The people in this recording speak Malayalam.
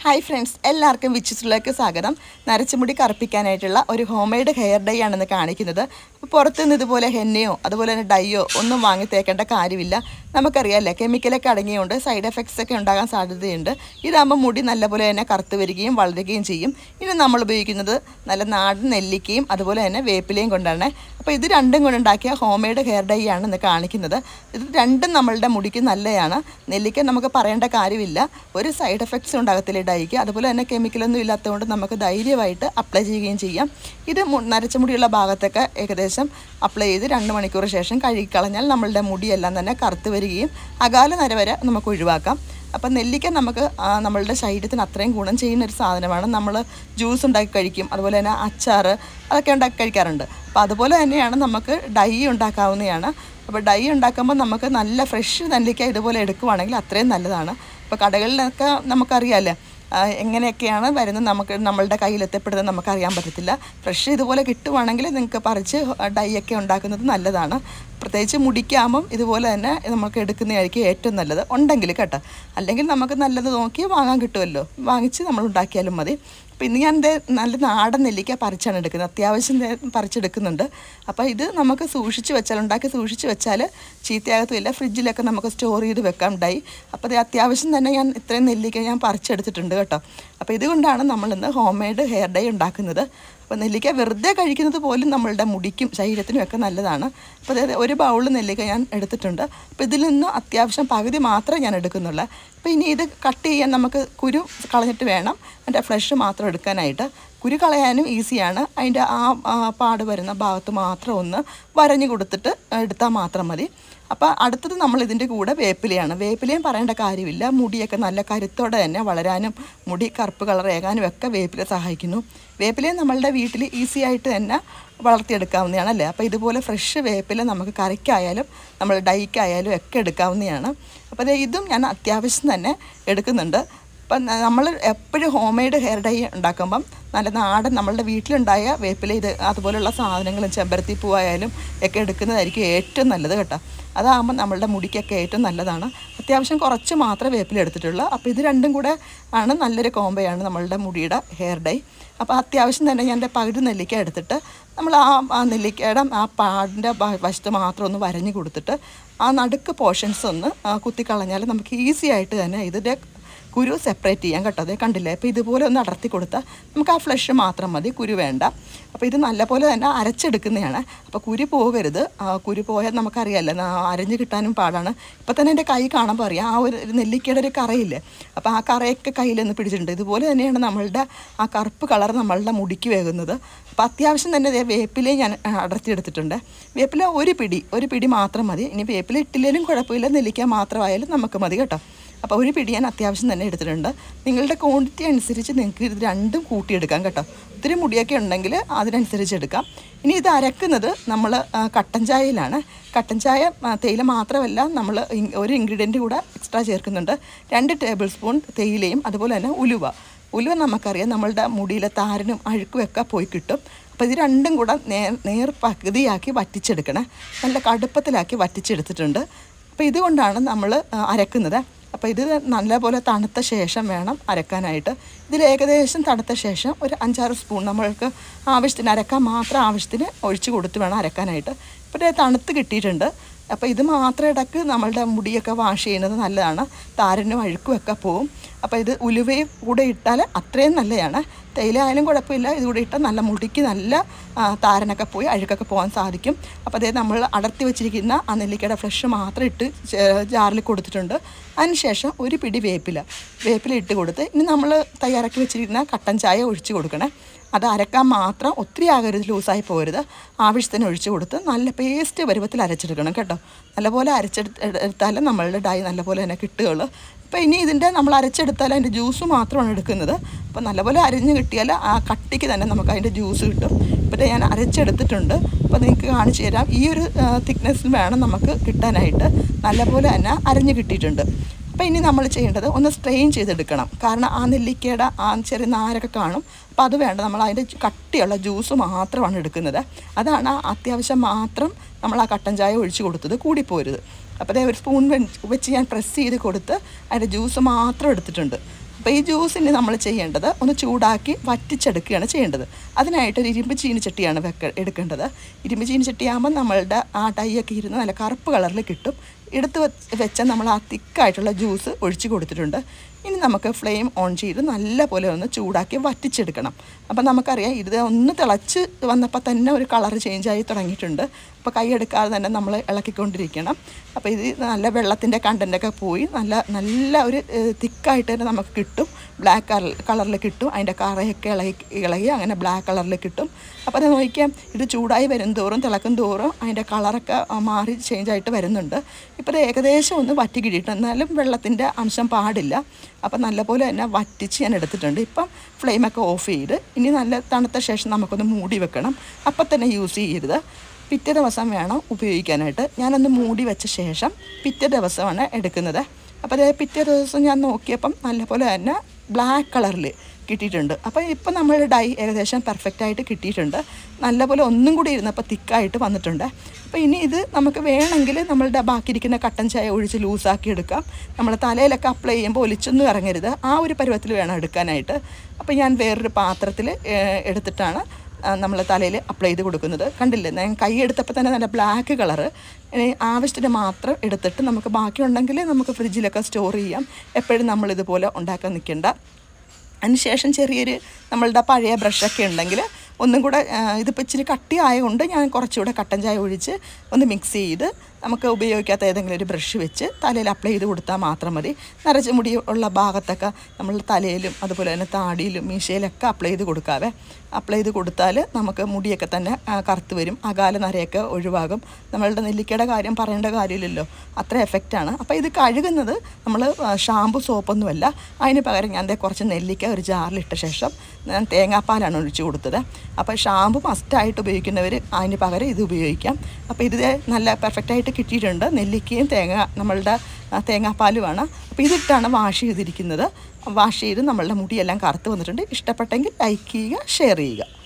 ഹായ് ഫ്രണ്ട്സ് എല്ലാവർക്കും വിച്ചിസിലേക്ക് സ്വാഗതം നരച്ചുമുടി കറുപ്പിക്കാനായിട്ടുള്ള ഒരു ഹോം മെയ്ഡ് ഹെയർ ഡൈ ആണെന്ന് കാണിക്കുന്നത് അപ്പോൾ പുറത്തുനിന്ന് ഇതുപോലെ ഹെന്നയോ അതുപോലെ തന്നെ ഡൈയോ ഒന്നും വാങ്ങി തേക്കേണ്ട കാര്യമില്ല നമുക്കറിയാമല്ലേ കെമിക്കലൊക്കെ അടങ്ങിയുകൊണ്ട് സൈഡ് എഫക്ട്സ് ഒക്കെ ഉണ്ടാകാൻ സാധ്യതയുണ്ട് ഇതാകുമ്പോൾ മുടി നല്ലപോലെ തന്നെ കറുത്ത് വരികയും വളരുകയും ചെയ്യും ഇനി നമ്മൾ ഉപയോഗിക്കുന്നത് നല്ല നാടൻ നെല്ലിക്കയും അതുപോലെ തന്നെ വേപ്പിലയും കൊണ്ടാണ് അപ്പോൾ ഇത് രണ്ടും കൊണ്ടുണ്ടാക്കിയ ഹോം മെയ്ഡ് ഹെയർ ഡൈ ആണ് ഇന്ന് കാണിക്കുന്നത് ഇത് രണ്ടും നമ്മളുടെ മുടിക്ക് നല്ലതാണ് നെല്ലിക്ക നമുക്ക് പറയേണ്ട കാര്യമില്ല ഒരു സൈഡ് എഫക്ട്സ് ഉണ്ടാകത്തില്ല ഡൈക്ക് അതുപോലെ തന്നെ കെമിക്കലൊന്നും ഇല്ലാത്തതുകൊണ്ട് നമുക്ക് ധൈര്യമായിട്ട് അപ്ലൈ ചെയ്യുകയും ചെയ്യാം ഇത് മു- നരച്ച മുടിയുള്ള ഭാഗത്തൊക്കെ ഏകദേശം അപ്ലൈ ചെയ്ത് രണ്ട് മണിക്കൂർ ശേഷം കഴുകിക്കളഞ്ഞാൽ നമ്മളുടെ മുടിയെല്ലാം തന്നെ കറുത്ത് വരികയും അകാല നര വരെ നമുക്ക് ഒഴിവാക്കാം അപ്പം നെല്ലിക്ക നമുക്ക് ആ, നമ്മളുടെ ശരീരത്തിന് അത്രയും ഗുണം ചെയ്യുന്ന ഒരു സാധനമാണ് നമ്മൾ ജ്യൂസ് ഉണ്ടാക്കി കഴിക്കും അതുപോലെ തന്നെ അച്ചാർ അതൊക്കെ ഉണ്ടാക്കി കഴിക്കാറുണ്ട് അപ്പോൾ അതുപോലെ തന്നെയാണ് നമുക്ക് ഡൈ ഉണ്ടാക്കാവുന്നതാണ് അപ്പോൾ ഡൈ ഉണ്ടാക്കുമ്പോൾ നമുക്ക് നല്ല ഫ്രഷ് നെല്ലിക്ക ഇതുപോലെ എടുക്കുവാണെങ്കിൽ അത്രയും നല്ലതാണ് ഇപ്പോൾ കടകളിലൊക്കെ നമുക്കറിയാമല്ലേ ആ, എങ്ങനെയൊക്കെയാണ് വരുന്നത് നമുക്ക് നമ്മളുടെ കയ്യിൽ എത്തപ്പെടുന്നത് നമുക്കറിയാൻ പറ്റത്തില്ല ഫ്രഷ് ഇതുപോലെ കിട്ടുവാണെങ്കിൽ നിങ്ങൾക്ക് പറിച്ച് ഡൈ ഒക്കെ ഉണ്ടാക്കുന്നത് നല്ലതാണ് പ്രത്യേകിച്ച് മുടിക്കാകുമ്പം ഇതുപോലെ തന്നെ നമുക്ക് എടുക്കുന്നതായിരിക്കും ഏറ്റവും നല്ലത് ഉണ്ടെങ്കിൽ കേട്ടോ അല്ലെങ്കിൽ നമുക്ക് നല്ലത് നോക്കി വാങ്ങാൻ കിട്ടുമല്ലോ വാങ്ങിച്ച് നമ്മൾ ഉണ്ടാക്കിയാലും മതി അപ്പോൾ ഇന്ന് ഞാൻ ദേ നല്ല നാടൻ നെല്ലിക്ക പറിച്ചാണ് എടുക്കുന്നത് അത്യാവശ്യം ദേ പറിച്ചെടുക്കുന്നുണ്ട് അപ്പോൾ ഇത് നമുക്ക് സൂക്ഷിച്ച് വെച്ചാൽ ഉണ്ടാക്കി സൂക്ഷിച്ച് വെച്ചാൽ ചീത്തയാകത്തുമില്ല ഫ്രിഡ്ജിലൊക്കെ നമുക്ക് സ്റ്റോർ ചെയ്ത് വെക്കാം ഡൈ അപ്പോൾ ഇത് അത്യാവശ്യം തന്നെ ഞാൻ ഇത്രയും നെല്ലിക്ക ഞാൻ പറിച്ചെടുത്തിട്ടുണ്ട് കേട്ടോ അപ്പോൾ ഇതുകൊണ്ടാണ് നമ്മളിന്ന് ഹോം മെയ്ഡ് ഹെയർ ഡൈ ഉണ്ടാക്കുന്നത് അപ്പോൾ നെല്ലിക്ക വെറുതെ കഴിക്കുന്നത് പോലും നമ്മളുടെ മുടിക്കും ശരീരത്തിനും ഒക്കെ നല്ലതാണ് അപ്പോൾ അതായത് ഒരു ബൗൾ നെല്ലിക്ക ഞാൻ എടുത്തിട്ടുണ്ട് അപ്പോൾ ഇതിൽ നിന്ന് അത്യാവശ്യം പകുതി മാത്രമേ ഞാൻ എടുക്കുന്നുള്ളൂ അപ്പോൾ ഇനി ഇത് കട്ട് ചെയ്യാൻ നമുക്ക് കുരു കളഞ്ഞിട്ട് വേണം അതിൻ്റെ ഫ്ലഷ് മാത്രം എടുക്കാനായിട്ട് കുരു കളയാനും ഈസിയാണ് അതിൻ്റെ ആ ആ പാട് വരുന്ന ഭാഗത്ത് മാത്രം ഒന്ന് വരഞ്ഞു കൊടുത്തിട്ട് എടുത്താൽ മാത്രം മതി അപ്പോൾ അടുത്തത് നമ്മൾ ഇതിൻ്റെ കൂടെ വേപ്പിലയാണ് വേപ്പിലയും പറയേണ്ട കാര്യമില്ല മുടിയൊക്കെ നല്ല കരുത്തോടെ തന്നെ വളരാനും മുടി കറുപ്പ് കളർ ഏകാനും ഒക്കെ വേപ്പില സഹായിക്കുന്നു വേപ്പിലയും നമ്മളുടെ വീട്ടിൽ ഈസി ആയിട്ട് തന്നെ വളർത്തിയെടുക്കാവുന്നതാണ് അല്ലേ അപ്പോൾ ഇതുപോലെ ഫ്രഷ് വേപ്പില നമുക്ക് കറിക്കായാലും നമ്മൾ ഡൈക്കായാലും ഒക്കെ എടുക്കാവുന്നതാണ് അപ്പോൾ ദേ ഇതും ഞാൻ അത്യാവശ്യം തന്നെ എടുക്കുന്നുണ്ട് അപ്പം നമ്മൾ എപ്പോഴും ഹോം മെയ്ഡ് ഹെയർ ഡൈ ഉണ്ടാക്കുമ്പം നല്ല നാടൻ നമ്മളുടെ വീട്ടിലുണ്ടായ വേപ്പില ഇത് അതുപോലുള്ള സാധനങ്ങളും ചെമ്പരത്തി പൂവായാലും ഒക്കെ എടുക്കുന്നതായിരിക്കും ഏറ്റവും നല്ലത് കേട്ടോ അതാകുമ്പോൾ നമ്മളുടെ മുടിക്കൊക്കെ ഏറ്റവും നല്ലതാണ് അത്യാവശ്യം കുറച്ച് മാത്രമേ വേപ്പില എടുത്തിട്ടുള്ളൂ അപ്പോൾ ഇത് രണ്ടും കൂടെ ആണ് നല്ലൊരു കോംബോയാണ് നമ്മളുടെ മുടിയുടെ ഹെയർ ഡൈ അപ്പോൾ അത്യാവശ്യം തന്നെ ഞാൻ എൻ്റെ പകുതി നെല്ലിക്ക എടുത്തിട്ട് നമ്മൾ ആ ആ നെല്ലിക്കയുടെ ആ പാടിൻ്റെ വശത്ത് മാത്രം ഒന്ന് വരഞ്ഞു കൊടുത്തിട്ട് ആ നടുക്ക് പോർഷൻസ് ഒന്ന് ആ, കുത്തിക്കളഞ്ഞാൽ നമുക്ക് ഈസി ആയിട്ട് തന്നെ ഇതിൻ്റെ കുരു സെപ്പറേറ്റ് ചെയ്യാൻ കേട്ടോ അതേ കണ്ടില്ലേ അപ്പോൾ ഇതുപോലെ ഒന്ന് അടർത്തി കൊടുത്താൽ നമുക്ക് ആ ഫ്ലഷ് മാത്രം മതി കുരു വേണ്ട അപ്പോൾ ഇത് നല്ലപോലെ തന്നെ അരച്ചെടുക്കുന്നതാണ് അപ്പോൾ കുരു പോകരുത് ആ കുരു പോയാൽ നമുക്കറിയാമല്ലോ ന- അരഞ്ഞ് കിട്ടാനും പാടാണ് ഇപ്പോൾ തന്നെ എൻ്റെ കൈ കാണുമ്പോൾ അറിയാം ആ ഒരു ഒരു നെല്ലിക്കയുടെ ഒരു കറയില്ലേ അപ്പോൾ ആ കറയൊക്കെ കയ്യിൽ നിന്ന് പിടിച്ചിട്ടുണ്ട് ഇതുപോലെ തന്നെയാണ് നമ്മളുടെ ആ കറുപ്പ് കളർ നമ്മളുടെ മുടിക്ക് വേകുന്നത് അപ്പോൾ അത്യാവശ്യം തന്നെ ദേ വേപ്പിലയും ഞാൻ ആ, അടർത്തിയെടുത്തിട്ടുണ്ട് വേപ്പില ഒരു പിടി ഒരു പിടി മാത്രം മതി ഇനി വേപ്പില ഇട്ടില്ലേലും കുഴപ്പമില്ല നെല്ലിക്ക മാത്രമായാലും നമുക്ക് മതി കേട്ടോ അപ്പോൾ ഒരു പിടി ഞാൻ അത്യാവശ്യം തന്നെ എടുത്തിട്ടുണ്ട് നിങ്ങളുടെ ക്വാണ്ടിറ്റി അനുസരിച്ച് നിങ്ങൾക്ക് ഇത് രണ്ടും കൂട്ടിയെടുക്കാം കേട്ടോ ഒത്തിരി മുടിയൊക്കെ ഉണ്ടെങ്കിൽ അതിനനുസരിച്ച് എടുക്കാം ഇനി ഇത് അരക്കുന്നത് നമ്മൾ കട്ടൻ ചായയിലാണ് കട്ടൻ ചായ ആ, തേയില മാത്രമല്ല നമ്മൾ ഇൻ- ഒരു ഇൻഗ്രീഡിയൻറ്റ് കൂടെ എക്സ്ട്രാ ചേർക്കുന്നുണ്ട് രണ്ട് ടേബിൾ സ്പൂൺ തേയിലയും അതുപോലെ തന്നെ ഉലുവ ഉലുവ നമുക്കറിയാം നമ്മളുടെ മുടിയിലെ താരനും അഴുക്കും ഒക്കെ പോയി കിട്ടും അപ്പോൾ ഇത് രണ്ടും കൂടെ നേർ നേർ പകുതിയാക്കി വറ്റിച്ചെടുക്കണേ നല്ല കടുപ്പത്തിലാക്കി വറ്റിച്ചെടുത്തിട്ടുണ്ട് അപ്പോൾ ഇതുകൊണ്ടാണ് നമ്മൾ അരക്കുന്നത് അപ്പോൾ ഇത് നല്ലപോലെ തണുത്ത ശേഷം വേണം അരക്കാനായിട്ട് ഇതിൽ ഏകദേശം തണുത്ത ശേഷം ഒരു അഞ്ചാറ് സ്പൂൺ നമ്മൾക്ക് ആവശ്യത്തിന് അരക്കാൻ മാത്രം ആവശ്യത്തിന് ഒഴിച്ച് കൊടുത്ത് വേണം അരക്കാനായിട്ട് ഇപ്പോൾ ഇത് തണുത്ത് കിട്ടിയിട്ടുണ്ട് അപ്പോൾ ഇത് മാത്രം ഇടക്ക് നമ്മളുടെ മുടിയൊക്കെ വാഷ് ചെയ്യുന്നത് നല്ലതാണ് താരനും അഴുക്കും ഒക്കെ പോവും അപ്പോൾ ഇത് ഉലുവയും കൂടെ ഇട്ടാൽ അത്രയും നല്ലതാണ് തേയില ആയാലും കുഴപ്പമില്ല ഇതുകൂടെ ഇട്ടാൽ നല്ല മുടിക്ക് നല്ല ആ, താരനൊക്കെ പോയി അഴുക്കൊക്കെ പോകാൻ സാധിക്കും അപ്പോൾ അതേ നമ്മൾ അടർത്തി വെച്ചിരിക്കുന്ന ആ നെല്ലിക്കയുടെ ഫ്രഷ് മാത്രം ഇട്ട് ചേ- ജാറിൽ കൊടുത്തിട്ടുണ്ട് അതിനുശേഷം ഒരു പിടി വേപ്പില വേപ്പില ഇട്ട് കൊടുത്ത് ഇനി നമ്മൾ തയ്യാറാക്കി വെച്ചിരിക്കുന്ന കട്ടൻ ചായ ഒഴിച്ച് കൊടുക്കണേ അത് അരക്കാൻ മാത്രം ഒത്തിരി ആകരുത് ലൂസായി പോകരുത് ആവശ്യത്തിന് ഒഴിച്ച് കൊടുത്ത് നല്ല പേസ്റ്റ് പരുവത്തിൽ അരച്ചെടുക്കണം കേട്ടോ നല്ലപോലെ അരച്ചെടുത്ത് എട്- എടുത്താലേ നമ്മളുടെ ഡൈ നല്ലപോലെ തന്നെ കിട്ടുകയുള്ളൂ അപ്പോൾ ഇനി ഇതിൻ്റെ നമ്മൾ അരച്ചെടുത്താൽ അതിൻ്റെ ജ്യൂസ് മാത്രമാണ് എടുക്കുന്നത് അപ്പോൾ നല്ലപോലെ അരിഞ്ഞ് കിട്ടിയാൽ ആ കട്ടിക്ക് തന്നെ നമുക്ക് അതിൻ്റെ ജ്യൂസ് കിട്ടും ഇപ്പോൾ ദേ ഞാൻ അരച്ചെടുത്തിട്ടുണ്ട് അപ്പോൾ നിങ്ങൾക്ക് കാണിച്ചു തരാം ഈ ഒരു തിക്നെസ്സിൽ വേണം നമുക്ക് കിട്ടാനായിട്ട് നല്ലപോലെ തന്നെ അരഞ്ഞ് കിട്ടിയിട്ടുണ്ട് അപ്പോൾ ഇനി നമ്മൾ ചെയ്യേണ്ടത് ഒന്ന് സ്ട്രെയിൻ ചെയ്തെടുക്കണം കാരണം ആ നെല്ലിക്കയുടെ ആ ചെറിയ നാരൊക്കെ കാണും അപ്പോൾ അത് വേണ്ട നമ്മൾ അതിൻ്റെ ജു- കട്ടിയുള്ള ജ്യൂസ് മാത്രമാണ് എടുക്കുന്നത് അതാണ് ആ അത്യാവശ്യം മാത്രം നമ്മൾ ആ കട്ടൻ ചായ ഒഴിച്ച് കൊടുത്തത് കൂടിപ്പോരുത് അപ്പോൾ അതേ ഒരു സ്പൂൺ വെച്ച് ഞാൻ പ്രസ് ചെയ്ത് കൊടുത്ത് അതിൻ്റെ ജ്യൂസ് മാത്രം എടുത്തിട്ടുണ്ട് അപ്പോൾ ഈ ജ്യൂസിന് നമ്മൾ ചെയ്യേണ്ടത് ഒന്ന് ചൂടാക്കി വറ്റിച്ചെടുക്കുകയാണ് ചെയ്യേണ്ടത് അതിനായിട്ട് ഒരു ഇരുമ്പ് ചീനിച്ചട്ടിയാണ് വെക്ക എടുക്കേണ്ടത് ഇരുമ്പ് ചീനിച്ചട്ടിയാകുമ്പോൾ നമ്മളുടെ ആ ഡൈയൊക്കെ ഇരുന്ന് നല്ല കറുപ്പ് കളറിൽ കിട്ടും എടുത്ത് വെ- വെച്ച നമ്മൾ ആ തിക്കായിട്ടുള്ള ജ്യൂസ് ഒഴിച്ച് കൊടുത്തിട്ടുണ്ട് ഇനി നമുക്ക് ഫ്ലെയിം ഓൺ ചെയ്ത് നല്ല പോലെ ഒന്ന് ചൂടാക്കി വറ്റിച്ചെടുക്കണം അപ്പം നമുക്കറിയാം ഇത് ഒന്ന് തിളച്ച് വന്നപ്പോൾ തന്നെ ഒരു കളർ ചേഞ്ചായി തുടങ്ങിയിട്ടുണ്ട് അപ്പോൾ കൈ എടുക്കാതെ തന്നെ നമ്മൾ ഇളക്കിക്കൊണ്ടിരിക്കണം അപ്പോൾ ഇത് നല്ല വെള്ളത്തിൻ്റെ കണ്ടൻറ്റൊക്കെ പോയി നല്ല നല്ല ഒരു തിക്കായിട്ട് തന്നെ നമുക്ക് കിട്ടും ബ്ലാക്ക് കളർ കളറിൽ കിട്ടും അതിൻ്റെ കറയൊക്കെ ഇളകി ഇളകി അങ്ങനെ ബ്ലാക്ക് കളറിൽ കിട്ടും അപ്പോൾ അത് നോക്കിയാൽ ഇത് ചൂടായി വരും തോറും തിളക്കും തോറും അതിൻ്റെ കളറൊക്കെ ആ, മാറി ചേഞ്ചായിട്ട് വരുന്നുണ്ട് ഇപ്പോൾ ഇത് ഏകദേശം ഒന്ന് വറ്റി കിട്ടിയിട്ട് എന്നാലും വെള്ളത്തിൻ്റെ അംശം പാടില്ല അപ്പം നല്ലപോലെ തന്നെ വറ്റിച്ച് ഞാൻ എടുത്തിട്ടുണ്ട് ഇപ്പം ഫ്ലെയിമൊക്കെ ഓഫ് ചെയ്ത് ഇനി നല്ല തണുത്ത ശേഷം നമുക്കൊന്ന് മൂടി വെക്കണം അപ്പം തന്നെ യൂസ് ചെയ്യരുത് പിറ്റേ ദിവസം വേണം ഉപയോഗിക്കാനായിട്ട് ഞാനൊന്ന് മൂടി വെച്ച ശേഷം പിറ്റേ ദിവസമാണ് എടുക്കുന്നത് അപ്പോൾ അതേ പിറ്റേ ദിവസം ഞാൻ നോക്കിയപ്പം നല്ലപോലെ തന്നെ ബ്ലാക്ക് കളറിൽ കിട്ടിയിട്ടുണ്ട് അപ്പോൾ ഇപ്പം നമ്മൾ ഡൈ ഏകദേശം പെർഫെക്റ്റ് ആയിട്ട് കിട്ടിയിട്ടുണ്ട് നല്ലപോലെ ഒന്നും കൂടി ഇരുന്നപ്പോൾ തിക്കായിട്ട് വന്നിട്ടുണ്ട് അപ്പോൾ ഇനി ഇത് നമുക്ക് വേണമെങ്കിൽ നമ്മളുടെ ബാക്കിയിരിക്കുന്ന കട്ടൻ ചായ ഒഴിച്ച് ലൂസാക്കി എടുക്കാം നമ്മൾ തലയിലൊക്കെ അപ്ലൈ ചെയ്യുമ്പോൾ ഒലിച്ചൊന്നും ഇറങ്ങരുത് ആ ഒരു പരുവത്തിൽ വേണം എടുക്കാനായിട്ട് അപ്പോൾ ഞാൻ വേറൊരു പാത്രത്തിൽ എടുത്തിട്ടാണ് നമ്മൾ തലയിൽ അപ്ലൈ ചെയ്ത് കൊടുക്കുന്നത് കണ്ടില്ലേ ഞാൻ കൈ എടുത്തപ്പോൾ തന്നെ നല്ല ബ്ലാക്ക് കളറ് ഇനി ആവശ്യത്തിന് മാത്രം എടുത്തിട്ട് നമുക്ക് ബാക്കിയുണ്ടെങ്കിൽ നമുക്ക് ഫ്രിഡ്ജിലൊക്കെ സ്റ്റോർ ചെയ്യാം എപ്പോഴും നമ്മളിതുപോലെ ഉണ്ടാക്കാൻ നിൽക്കേണ്ട അതിനുശേഷം ചെറിയൊരു നമ്മളുടെ പഴയ ബ്രഷൊക്കെ ഉണ്ടെങ്കിൽ ഒന്നും കൂടെ ആ, ഇതിപ്പോൾ ഇച്ചിരി കട്ടി ആയതുകൊണ്ട് ഞാൻ കുറച്ചുകൂടെ കട്ടൻ ചായ ഒഴിച്ച് ഒന്ന് മിക്സ് ചെയ്ത് നമുക്ക് ഉപയോഗിക്കാത്ത ഏതെങ്കിലും ഒരു ബ്രഷ് വെച്ച് തലയിൽ അപ്ലൈ ചെയ്ത് കൊടുത്താൽ മാത്രം മതി നരച്ച മുടി ഉള്ള ഭാഗത്തൊക്കെ നമ്മൾ തലയിലും അതുപോലെ തന്നെ താടിയിലും മീശയിലൊക്കെ അപ്ലൈ ചെയ്ത് കൊടുക്കാവേ അപ്ലൈ ചെയ്ത് കൊടുത്താൽ നമുക്ക് മുടിയൊക്കെ തന്നെ ആ, കറുത്ത് വരും അകാല നരയൊക്കെ ഒഴിവാകും നമ്മളുടെ നെല്ലിക്കയുടെ കാര്യം പറയേണ്ട കാര്യമില്ലല്ലോ അത്ര എഫക്റ്റാണ് അപ്പോൾ ഇത് കഴുകുന്നത് നമ്മൾ ഷാമ്പു സോപ്പൊന്നുമല്ല അതിന് പകരം ഞാൻ ദേ കുറച്ച് നെല്ലിക്ക ഒരു ജാറിലിട്ട ശേഷം ഞാൻ തേങ്ങാപ്പാലാണ് ഒഴിച്ചു കൊടുത്തത് അപ്പോൾ ഷാമ്പു മസ്റ്റായിട്ട് ഉപയോഗിക്കുന്നവർ അതിന് പകരം ഇത് ഉപയോഗിക്കാം അപ്പോൾ ഇത് ദേ നല്ല പെർഫെക്റ്റായിട്ട് കിട്ടിയിട്ടുണ്ട് നെല്ലിക്കയും തേങ്ങ നമ്മളുടെ ആ, തേങ്ങാപ്പാലുമാണ് അപ്പോൾ ഇതിട്ടാണ് വാഷ് ചെയ്തിരിക്കുന്നത് വാഷ് ചെയ്ത് നമ്മളുടെ മുടിയെല്ലാം കറുത്ത് വന്നിട്ടുണ്ട് ഇഷ്ടപ്പെട്ടെങ്കിൽ ലൈക്ക് ചെയ്യുക ഷെയർ ചെയ്യുക